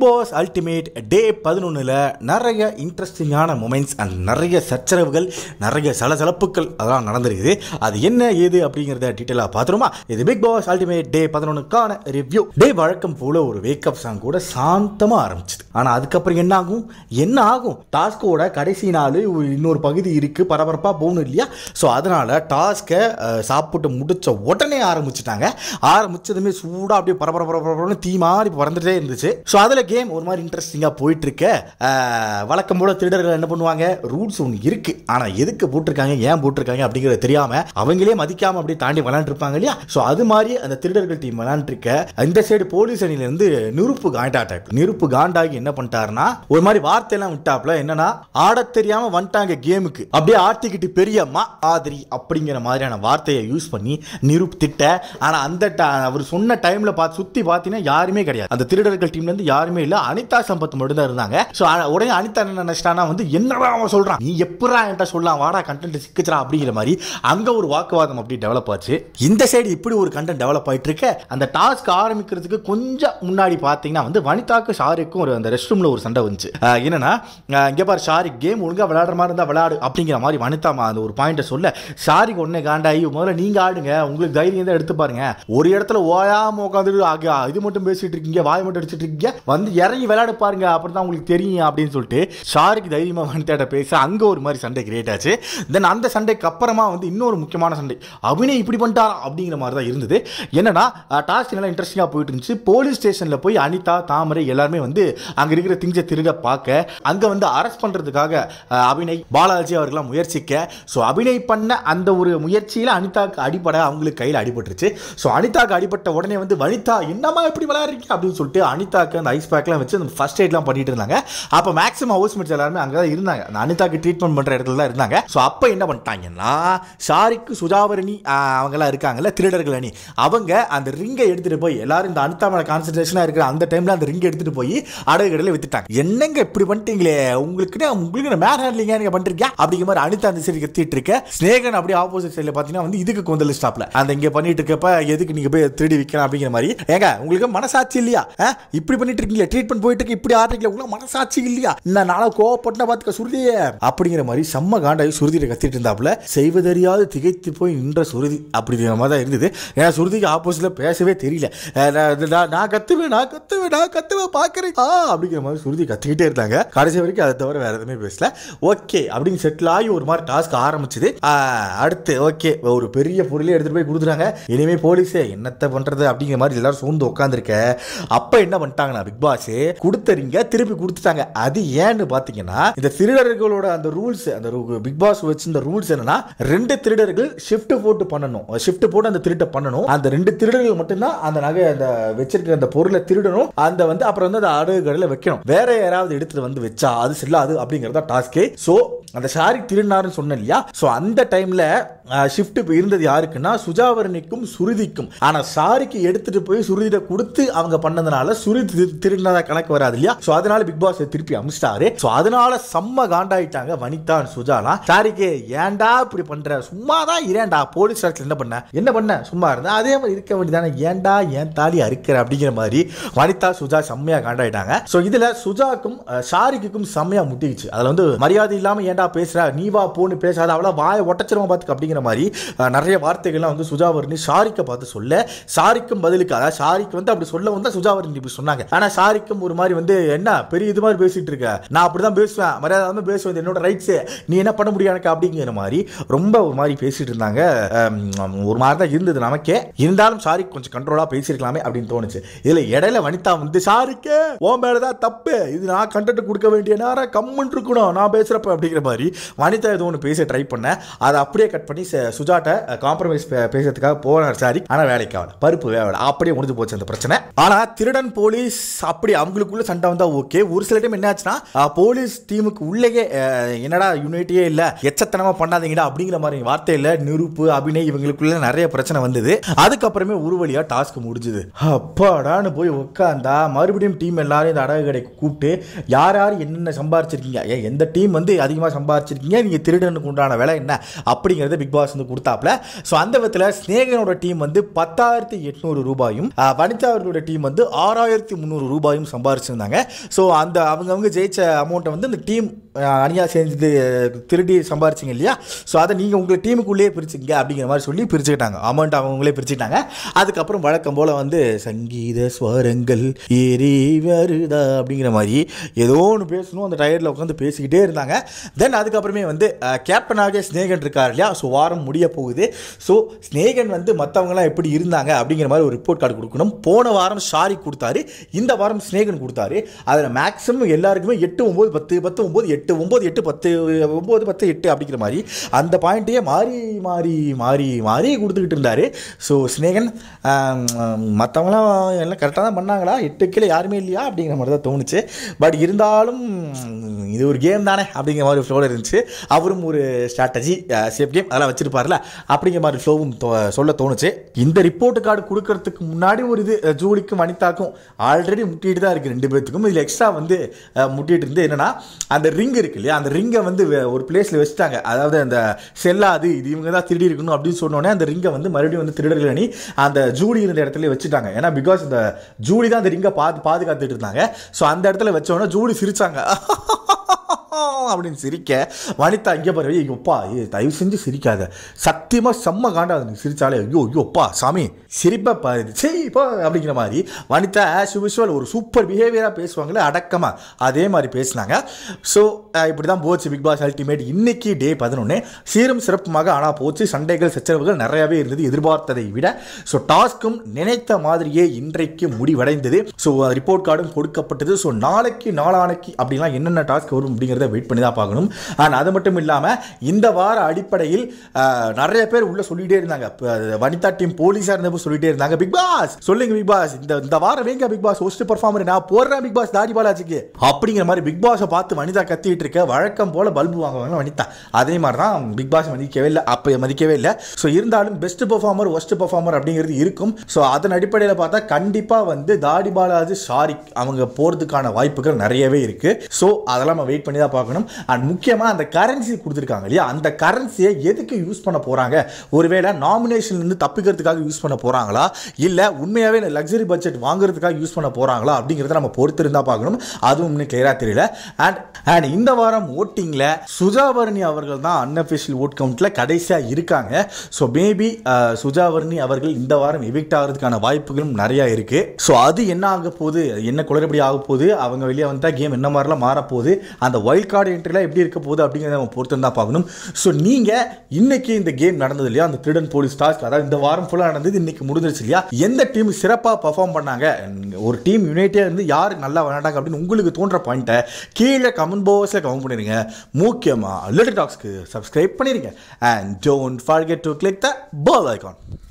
Pass ultimate டே பதினொன்றில் நிறைய இன்ட்ரெஸ்டிங்கான மூமெண்ட்ஸ் அண்ட் நிறைய சச்சரவுகள் நிறைய சலசலப்புகள் அதெல்லாம் நடந்திருக்குது அது என்ன ஏது அப்படிங்கிறத டீட்டெயிலாக பார்த்துருமா இது பிக் பாஸ் அல்டிமேட் டே பதினொன்றுக்கான ரிவ்யூ டே வழக்கம் போல ஒரு வேக்கப் சாங் கூட சாந்தமாக ஆரம்பிச்சது ஆனால் அதுக்கப்புறம் என்ன ஆகும் என்ன ஆகும் டாஸ்கோட கடைசி நாள் ஒரு இன்னொரு பகுதி இருக்குது பரபரப்பாக போகணும் இல்லையா ஸோ அதனால் டாஸ்க்கை சாப்பிட்டு முடிச்ச உடனே ஆரம்பிச்சிட்டாங்க ஆரம்பிச்சதுமே சூடாக அப்படியே பரபர பரபரன்னு தீ மாதிரி பறந்துட்டே இருந்துச்சு ஸோ அதில் கேம் ஒரு மாதிரி இன்ட்ரெஸ்டிங்காக போயிட்டு இருக்க அஹ், வழக்கம் போல திருடர்கள் என்ன பண்ணுவாங்க ரூல்ஸ் ஒன்று இருக்கு ஆனால் எதுக்கு போட்டிருக்காங்க ஏன் போட்டிருக்காங்க அப்படிங்கிறது தெரியாம அவங்களே மதிக்காம அப்படியே தாண்டி விளையாண்டுருப்பாங்க இல்லையா ஸோ அது மாதிரி அந்த திருடர்கள் டீம் விளையாண்டுருக்க இந்த சைடு போலீஸ் அணியிலேருந்து நிருப்பு காண்டா டைப் நிருப்பு காண்டாகி என்ன பண்ணிட்டாருன்னா ஒரு மாதிரி வார்த்தையெல்லாம் விட்டாப்ல என்னன்னா ஆடத் தெரியாம வந்துட்டாங்க கேமுக்கு அப்படியே ஆட்டிக்கிட்டு பெரிய மா ஆதிரி அப்படிங்கிற மாதிரியான வார்த்தையை யூஸ் பண்ணி நிருப் திட்ட ஆனா அந்த ட- அவர் சொன்ன டைம்ல பார்த்து சுத்தி பார்த்தீங்கன்னா யாருமே கிடையாது அந்த திருடர்கள் டீம்ல இருந்து யாருமே இல்ல அனிதா சம்பத் மட்டும் தான் இருந்தாங்க ஸோ உடனே அனிதா என்ன நினைச்சிட்டானா வந்து என்னடா அவன் சொல்றான் நீ எப்படா என்கிட்ட சொல்லலாம் வாடா கண்டென்ட் சிக்கிச்சரா அப்படிங்கிற மாதிரி அங்க ஒரு வாக்குவாதம் அப்படி டெவலப் ஆச்சு இந்த சைடு இப்படி ஒரு கண்டென்ட் டெவலப் ஆயிட்டு இருக்க அந்த டாஸ்க் ஆரம்பிக்கிறதுக்கு கொஞ்சம் முன்னாடி பார்த்தீங்கன்னா வந்து வனிதாக்கு ஷாரிக்கும் ஒரு அந்த ரெஸ்ட் ரூம்ல ஒரு சண்டை வந்துச்சு அஹ் என்னன்னா அஹ் இங்க பாரு ஷாரிக் கேம் ஒழுங்கா விளையாடுற மாதிரி இருந்தா விளையாடு அப்படிங்கிற மாதிரி வனிதா மா- அந்த ஒரு பாயிண்ட்டை சொல்ல ஷாரிக் உடனே காண்டாயி முதல்ல நீங்க ஆடுங்க உங்களுக்கு தைரியம் தான் எடுத்து பாருங்க ஒரு இடத்துல ஓயாம உட்காந்துட்டு ஆக இது மட்டும் பேசிட்டு இருக்கீங்க வாய் மட்டும் அடிச்சிட்டு இருக்கீங்க வந்து இறங்கி விளையாட பாருங்க அப்புறம் தான் உங்களுக்கு தெரியும் அப்படின்னு சொல்லிட்டு ஷாருக்கு தைரியமா வனிதாட்ட பேச அங்க ஒரு மாதிரி சண்டை கிரியேட் ஆச்சு தென் அந்த சண்டைக்கு அப்புறமா வந்து இன்னொரு முக்கியமான சண்டை அபிநய் இப்படி பண்ணிட்டாரா அப்படிங்கிற மாதிரி தான் இருந்தது என்னன்னா டாஸ்க் நல்லா இன்ட்ரெஸ்டிங்காக போயிட்டு இருந்துச்சு போலீஸ் ஸ்டேஷனில் போய் அனிதா தாமரை எல்லாருமே வந்து அங்கே இருக்கிற திங்ஸை திருட பார்க்க அங்கே வந்து அரெஸ்ட் பண்ணுறதுக்காக அபிநய் பாலாஜி அவர்களாம் முயற்சிக்க ஸோ அபிநய் பண்ண அந்த ஒரு முயற்சியில் அனிதாக்கு அடிபட அவங்களுக்கு கையில் அடிபட்டுருச்சு ஸோ அனிதாக்கு அடிபட்ட உடனே வந்து வனிதா என்னம்மா எப்படி விளையாடுறீங்க அப்படின்னு சொல்லிட்டு அனிதாக்கு அந்த ஐஸ் பேக்லாம் வச்சு அந்த ஃபர்ஸ்ட் எய்ட்லாம் பண்ணிட்டு இருந்தாங்க அப்போ மேக்ஸிமம் ஹவுஸ் மேட்ஸ் எல்லாருமே அங்கே தான் இருந்தாங்க அந்த அனிதாக்கு ட்ரீட்மெண்ட் பண்ணுற இடத்துல தான் இருந்தாங்க ஸோ அப்போ என்ன பண்ணிட்டாங்கன்னா ஷாரிக்கு சுஜாவரணி ஆஹ், அவங்கெல்லாம் இருக்காங்கல்ல திருடர்கள் அணி அவங்க அந்த ரிங்கை எடுத்துட்டு போய் எல்லாரும் இந்த அனிதா மேல கான்சன்ட்ரேஷனாக இருக்கிற அந்த டைம்ல அந்த ரிங்கை எடுத்துட்டு போய் அடகு கடையில் வித்துட்டாங்க என்னங்க இப்படி பண்ணிட்டீங்களே உங்களுக்கு உங்களுக்கு மேன் ஹேண்ட்லிங்க நீங்க பண்றீங்க அப்படிங்கிற மாதிரி அனிதா அந்த சைடு கத்திட்டு இருக்க ஸ்னேகன் அப்படியே ஆப்போசிட் சைடில் பார்த்தீங்கன்னா வந்து இதுக்கு கொந்தல் ஸ்டாப்ல அந்த இங்க பண்ணிட்டு இருக்கப்ப எதுக்கு நீங்க போய் திருடி விற்கலாம் அப்படிங்கிற மாதிரி ஏங்க உங்களுக்கு மனசாட்சி இல்லையா ஆ? இப்படி பண்ணிட்டு இருக்கீங்க ட்ரீட்மெண்ட் போயிட்டு இருக்கு இப்படி ஆடுறீங்களா உங்களுக்கு மனசாட்சி இல்லையா நான் நாளா கோவப்பட்டா பார்த்துக்க சுருதியே அப்படிங்கிற மாதிரி செம்ம காண்டாகி சுருதியை கத்திட்டு இருந்தாப்புல செய்வதறியாது திகைத்து போய் நின்ற சுருதி அப்படிங்கிற மாதிரி தான் இருந்தது ஏன்னா சுருதிக்கு ஆப்போசிட்ல பேசவே தெரியல அஹ் நான் நான் நான் கத்துவேன் நான் கத்துவேன் நான் கத்துவேன் பார்க்குறேன் ஆ அப்படிங்கிற மாதிரி சுருதி கத்திக்கிட்டே இருந்தாங்க கடைசி வரைக்கும் அதை தவிர வேற எதுவுமே பேசல ஓகே அப்படின்னு செட்டில் ஆகி ஒரு மாதிரி டாஸ்க் ஆரம்பிச்சது ஆஹ் அடுத்து ஓகே ஒரு பெரிய பொருளே எடுத்துட்டு போய் கொடுத்துட்டாங்க இனிமே போலீஸே என்னத்த பண்றது அப்படிங்கிற மாதிரி எல்லாரும் சூழ்ந்து உட்காந்துருக்க அப்ப என்ன பண்ணிட்டாங்கன்னா பிக் பாஸ் கொடுத்தறீங்க திருப்பி கொடுத்துட்டாங்க அது ஏன்னு பாத்தீங்கன்னா இந்த திருடர்களோட அந்த ரூல்ஸ் அந்த பிக் பாஸ் வச்சிருந்த ரூல்ஸ் என்னன்னா ரெண்டு திருடர்கள் ஷிஃப்ட் போட்டு பண்ணணும் ஷிஃப்ட் போட்டு அந்த திருட்டை பண்ணணும் அந்த ரெண்டு திருடர்கள் மட்டும்தான் அந்த நகை அந்த வச்சிருக்கிற அந்த பொருளை திருடணும் அந்த வந்து அப்புறம் வந்து அந்த அடகு கடையில் வைக்கணும் வேற யாராவது எடுத்துட்டு வந்து வச்சா அது செல்லாது அப்படிங்கறத டாஸ்கே சோ அந்த ஷாரிக் திருநாருன்னு சொன்னேன் இல்லையா ஸோ அந்த டைம்ல ஷிஃப்ட் இப்போ இருந்தது யாருக்குன்னா சுஜாவரணிக்கும் சுருதிக்கும் ஆனா ஷாரிக்கு எடுத்துட்டு போய் சுருதிட்ட கொடுத்து அவங்க பண்ணதுனால சுருதி திரு- திருடினதா கணக்கு வராது இல்லையா ஸோ அதனால பிக் பாஸ் திருப்பி அமிச்சிட்டாரு ஸோ அதனால செம்ம காண்டாயிட்டாங்க வனிதா and சுஜாலாம் ஷாரிக்கு ஏன்டா இப்படி பண்ற சும்மா தான் இரேன்டா போலீஸ் ஸ்டேஷன்ல என்ன பண்ண என்ன பண்ண சும்மா இருந்தேன் அதே மாதிரி இருக்க வேண்டியதானே ஏன்டா ஏன் தாலி அறுக்கிற அப்படிங்கிற மாதிரி வனிதா சுஜா செம்மையா காண்டாயிட்டாங்க ஸோ இதுல சுஜாக்கும் அஹ், ஷாரிக்குக்கும் செம்மையா முட்டிக்குச்சு அதுல வந்து மரியாதை இல்லாம ஏன்டா பேசுற நீ வா போன்னு பேசாத அவள வாயை ஒட்டச்சிருவா பார்த்துக்க அப்படிங்கிற மாதிரி அஹ், நிறைய வார்த்தைகள்லாம் வந்து சுஜாவரணி ஷாரிக்கை பார்த்து சொல்ல ஷாரிக்கும் பதிலுக்கு அதாவது ஷாரிக் வந்து அப்படி சொல்ல வந்தா சுஜாவரணி இப்படி சொன்னாங்க ஆனா ஷாரிக்கும் ஒரு மாதிரி வந்து என்ன பெரிய இது மாதிரி பேசிட்டு இருக்க நான் அப்படிதான் பேசுவேன் மரியாதை இல்லாம பேசுவேன் இது என்னோட ரைட்ஸ் நீ என்ன பண்ண முடியும் எனக்கு அப்படிங்கிற மாதிரி ரொம்ப ஒரு மாதிரி பேசிட்டு இருந்தாங்க அம், ஒரு மாதிரி தான் இருந்தது நமக்கே இருந்தாலும் ஷாரிக் கொஞ்சம் கண்ட்ரோலா பேசியிருக்கலாமே அப்படின்னு தோணுச்சு இதுல இடையில வனிதா வந்து ஷாரிக்கே உன் மேலதான் தப்பு இது நான் கண்டென்ட் கொடுக்க வேண்டிய நேரம் கம்முன்னு இருக்கணும் நான் பேசுறப்ப அப்படிங்கிற மாதிரி வனிதா ஏதோ ஒன்று பேச ட்ரை பண்ணேன் அதை அப்படியே கட் பண்ணி ச- சுஜாட்ட காம்ப்ரமைஸ் பேசுறதுக்காக போனார் சாரி ஆனா வேலைக்கு ஆகல பருப்பு வேலை அப்படியே முடிஞ்சு போச்சு அந்த பிரச்சனை ஆனா திருடன் போலீஸ் அப்படி அவங்களுக்குள்ள சண்டை வந்தா ஓகே ஒரு சில டைம் என்னாச்சுன்னா அஹ், போலீஸ் டீமுக்கு உள்ளேயே அஹ், என்னடா யூனிட்டியே இல்ல எச்சத்தனமா பண்ணாதீங்கடா அப்படிங்கிற மாதிரி வார்த்தை இல்ல நிருப்பு அபிநய் இவங்களுக்குள்ள நிறைய பிரச்சனை வந்தது அதுக்கப்புறமே ஒரு வழியா டாஸ்க் முடிஞ்சுது அப்பாடான்னு போய் உட்காந்தா மறுபடியும் டீம் எல்லாரும் இந்த அடகு கடைக்கு கூப்பிட்டு யார் யார் என்னென்ன சம்பாரிச்சிருக்கீங்க ஏன் எந்த டீம் வந்து அதிகமாக சம்பாரிச்சிருக்கீங்க நீங்க திருடனுக்கு உண்டான விலை என்ன அப்படிங்கறத பிக் பாஸ் வந்து கொடுத்தாப்ல ஸோ அந்த விதத்தில் ஸ்னேகனோட டீம் வந்து பத்தாயிரத்தி எட்நூறு ரூபாயும் அஹ், வனிதா அவர்களோட டீம் வந்து ஆறாயிரத்தி முந்நூறு ரூபாய் ரூபாயும் சம்பாரிச்சிருந்தாங்க ஸோ அந்த அவங்கவங்க ஜெயிச்ச அமௌண்ட்டை வந்து அந்த டீம் அணியாக சேர்ந்து திருடி சம்பாரிச்சிங்க இல்லையா ஸோ அதை நீங்கள் உங்கள் டீமுக்குள்ளேயே பிரிச்சுங்க அப்படிங்கிற மாதிரி சொல்லி பிரிச்சுக்கிட்டாங்க அமௌண்ட் அவங்களே பிரிச்சுக்கிட்டாங்க அதுக்கப்புறம் வழக்கம் போல் வந்து சங்கீத ஸ்வரங்கள் ஏறி வருதா அப்படிங்கிற மாதிரி ஏதோ ஒன்று பேசணும் அந்த டயரில் உட்காந்து பேசிக்கிட்டே இருந்தாங்க தென் அதுக்கப்புறமே வந்து கேப்டனாக ஸ்னேகன் இருக்கார் இல்லையா ஸோ வாரம் முடிய போகுது ஸோ ஸ்னேகன் வந்து மற்றவங்களாம் எப்படி இருந்தாங்க அப்படிங்கிற மாதிரி ஒரு ரிப்போர்ட் கார்டு கொடுக்கணும் போன வாரம் ஷாரி கொடுத்தாரு இந்த வாரம் ஸ்னேகன் கொடுத்தாரு அதில் மேக்ஸிமம் எல்லாருக்குமே எட்டு ஒம்பது பத்து பத்து ஒம்பது எட்டு ஒம்பது எட்டு பத்து ஒம்பது பத்து எட்டு அப்படிங்கிற மாதிரி அந்த பாயிண்ட்டையே மாறி மாறி மாறி மாறி கொடுத்துக்கிட்டு இருந்தார் ஸோ ஸ்னேகன் மற்றவங்களாம் எல்லாம் கரெக்டாக தான் பண்ணாங்களா எட்டு கீழே யாருமே இல்லையா அப்படிங்கிற மாதிரி தான் தோணுச்சு பட் இருந்தாலும் இது ஒரு கேம் தானே அப்படிங்கிற மாதிரி ஃப்ளோவில் இருந்துச்சு அவரும் ஒரு ஸ்ட்ராட்டஜி சேஃப் கேம் அதெல்லாம் வச்சிருப்பார்ல அப்படிங்கிற மாதிரி ஃப்ளோவும் சொல்ல தோணுச்சு இந்த ரிப்போர்ட் கார்டு கொடுக்கறதுக்கு முன்னாடி ஒரு இது அஹ், ஜூலிக்கும் வனிதாக்கும் ஆல்ரெடி முட்டிட்டு தான் இருக்குது ரெண்டு பேர்த்துக்கும் இதில் எக்ஸ்ட்ரா வந்து அஹ், முட்டிட்டு இருந்து என்னன்னா அந்த ரிங் இருக்கு இல்லையா அந்த ரிங்கை வந்து வே- ஒரு பிளேஸில் வச்சுட்டாங்க அதாவது அந்த செல்லாது இது இவங்க தான் திருடி இருக்கணும் அப்படின்னு சொன்னோடனே அந்த ரிங்கை வந்து மறுபடியும் வந்து திருடர்கள் அணி அந்த ஜூலி இருந்த இடத்துல வச்சுட்டாங்க ஏன்னா பிகாஸ் இந்த ஜூலி தான் அந்த ரிங்கை பாது பாதுகாத்துட்டு இருந்தாங்க ஸோ அந்த இடத்துல வச்சோடனே ஜூலி சிரிச்சாங்க அப்படின்னு சிரிக்க வனிதா இங்கே பாரு ஐயோ ஐயோப்பா ஏ தயவு செஞ்சு சிரிக்காத சத்தியமாக செம்ம காண்டாது நீ சிரிச்சாலே ஐயோ ஐயோப்பா சாமி சிரிப்பா பாரு சரி இப்போ அப்படிங்கிற மாதிரி வனிதா ஆஸ் யூஷுவல் ஒரு சூப்பர் பிஹேவியராக பேசுவாங்களே அடக்கமாக அதே மாதிரி பேசினாங்க ஸோ இப்படி தான் போச்சு பிக் பாஸ் அல்டிமேட் இன்னைக்கு டே பதினொன்று சீரும் சிறப்புமாக ஆனால் போச்சு சண்டைகள் சச்சரவுகள் நிறையவே இருந்தது எதிர்பார்த்ததை விட ஸோ டாஸ்க்கும் நினைத்த மாதிரியே இன்றைக்கு முடிவடைந்தது ஸோ ரிப்போர்ட் கார்டும் கொடுக்கப்பட்டது ஸோ நாளைக்கு நாளானைக்கு அப்படிலாம் என்னென்ன டாஸ்க் வரும் அப்படிங்கிறத வெயிட் பண்ணி தான் பார்க்கணும் அண்ட் அது மட்டும் இல்லாமல் இந்த வார அடிப்படையில் அஹ், நிறைய பேர் உள்ள சொல்லிட்டே இருந்தாங்க இப்ப, அது வனிதா டீம் போலீஸாக இருந்தப்போ சொல்லிட்டே இருந்தாங்க பிக் பாஸ் சொல்லுங்க பிக் பாஸ் இந்த இந்த வாரம் வேங்க பிக் பாஸ் ஹோஸ்ட் பர்ஃபார்மர் நான் போடுறேன் பிக் பாஸ் தாடி பாலாஜிக்கு அப்படிங்கிற மாதிரி பிக் பாஸை பார்த்து வனிதா கத்திட்டு இருக்க வழக்கம் போல பல்பு வாங்குவாங்க வனிதா அதே மாதிரி தான் பிக் பாஸ் மதிக்கவே இல்லை அப்போ மதிக்கவே இல்லை ஸோ இருந்தாலும் பெஸ்ட் பெர்ஃபார்மர் ஒஸ்ட் பெர்ஃபார்மர் அப்படிங்கிறது இருக்கும் ஸோ அதன் அடிப்படையில் பார்த்தா கண்டிப்பாக வந்து தாடி பாலாஜி ஷாரிக் அவங்க போகிறதுக்கான வாய்ப்புகள் நிறையவே இருக்கு ஸோ அதெல்லாம் நம்ம வெயிட் பண்ணி தான் பார்க்கணும் அண்ட் முக்கியமாக அந்த கரன்சி கொடுத்துருக்காங்க இல்லையா அந்த கரன்சியை எதுக்கு யூஸ் பண்ண போகிறாங்க ஒருவேளை நாமினேஷன் இருந்து தப்பிக்கிறதுக்காக யூஸ் பண்ண போகிறாங்களா இல்லை உண்மையாகவே இந்த லக்ஸரி பட்ஜெட் வாங்குறதுக்காக யூஸ் பண்ண போகிறாங்களா அப்படிங்கிறத நம்ம பொறுத்து இருந்தால் பார்க்கணும் அதுவும் இன்னும் கிளியராக தெரியல அண்ட் அண்ட் இந்த வாரம் ஓட்டிங்கில் சுஜாவர்ணி அவர்கள் தான் அன்அஃபிஷியல் ஓட் கவுண்ட்டில் கடைசியாக இருக்காங்க ஸோ மேபி சுஜாவர்ணி அவர்கள் இந்த வாரம் எவிக்ட் ஆகிறதுக்கான வாய்ப்புகளும் நிறையா இருக்குது ஸோ அது என்ன ஆக போகுது என்ன குளறுபடி ஆக போகுது அவங்க வெளியே வந்தா கேம் என்ன மாதிரிலாம் மாறப்போகுது அந்த வைல்ட் கார்டு என்ட்ரிலாம் எப்படி இருக்க போகுது அப்படிங்கிறத நம்ம பொறுத்து தான் பார்க்கணும் ஸோ நீங்கள் இன்னைக்கு இந்த கேம் நடந்தது இல்லையா அந்த திருடன் போலீஸ் டாஸ்க் அதாவது இந்த வாரம் ஃபுல்லாக நடந்தது இன்னைக்கு முடிஞ்சிருச்சு இல்லையா எந்த டீம் சிறப்பாக பர்ஃபார்ம் பண்ணாங்க ஒரு டீம் யுனைட்டியாக இருந்து யார் நல்லா விளையாண்டாங்க அப்படின்னு உங்களுக்கு தோன்ற பாயிண்ட்டை கீழே கமெண்ட் பாக்ஸில் கமெண்ட் பண்ணிடுங்க முக்கியமாக லிட்டில் டாக்ஸ்க்கு சப்ஸ்கிரைப் பண்ணிடுங்க and don't forget to click the bell icon